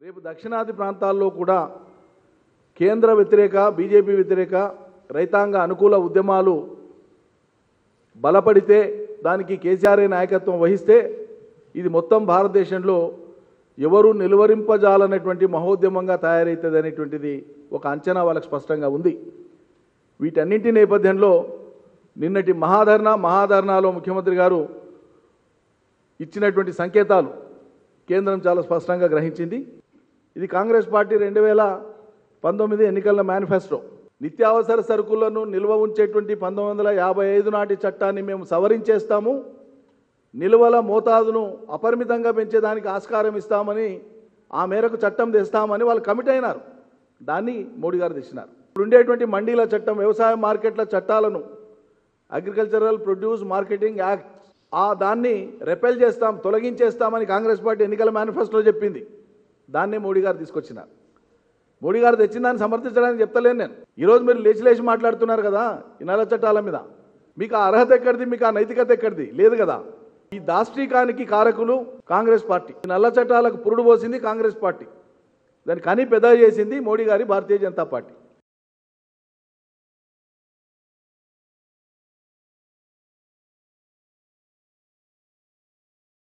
రేపు దక్షిణాది ప్రాంతాల్లో కూడా కేంద్ర వ్యతిరేక బీజేపీ వ్యతిరేక రైతాంగ అనుకూల ఉద్యమాలు బలపడితే దానికి కేసీఆర్ఏ నాయకత్వం వహిస్తే ఇది మొత్తం భారతదేశంలో ఎవరు నిలువరింపజాలనేటువంటి మహోద్యమంగా తయారవుతుంది అనేటువంటిది ఒక అంచనా వాళ్ళకి స్పష్టంగా ఉంది వీటన్నింటి నేపథ్యంలో నిన్నటి మహాధర్ణ మహాధర్నాలో ముఖ్యమంత్రి గారు ఇచ్చినటువంటి సంకేతాలు కేంద్రం చాలా స్పష్టంగా గ్రహించింది ఇది కాంగ్రెస్ పార్టీ రెండు వేల పంతొమ్మిది ఎన్నికల మేనిఫెస్టో నిత్యావసర సరుకులను నిల్వ ఉంచేటువంటి పంతొమ్మిది వందల యాభై ఐదు నాటి చట్టాన్ని మేము సవరించేస్తాము నిల్వల మోతాదును అపరిమితంగా పెంచేదానికి ఆస్కారం ఇస్తామని ఆ మేరకు చట్టం తెస్తామని వాళ్ళు కమిట్ అయినారు దాన్ని మోడీ గారు తెచ్చినారు ఇప్పుడు ఉండేటువంటి మండీల చట్టం వ్యవసాయ మార్కెట్ల చట్టాలను అగ్రికల్చరల్ ప్రొడ్యూస్ మార్కెటింగ్ యాక్ట్ ఆ దాన్ని రెపెల్ చేస్తాం తొలగించేస్తామని కాంగ్రెస్ పార్టీ ఎన్నికల మేనిఫెస్టోలో చెప్పింది దాన్నే మోడీ గారు తీసుకొచ్చినారు మోడీ గారు తెచ్చిన దాన్ని సమర్థించడానికి చెప్తలేను నేను ఈరోజు మీరు లేచి లేచి మాట్లాడుతున్నారు కదా ఈ నల్ల చట్టాల మీద మీకు ఆ అర్హత ఎక్కడిది మీకు ఆ నైతికత ఎక్కడిది లేదు కదా ఈ దాష్టీకానికి కారకులు కాంగ్రెస్ పార్టీ ఈ నల్ల చట్టాలకు పురుడు పోసింది కాంగ్రెస్ పార్టీ దాన్ని కని పెద్ద చేసింది మోడీ గారి భారతీయ జనతా పార్టీ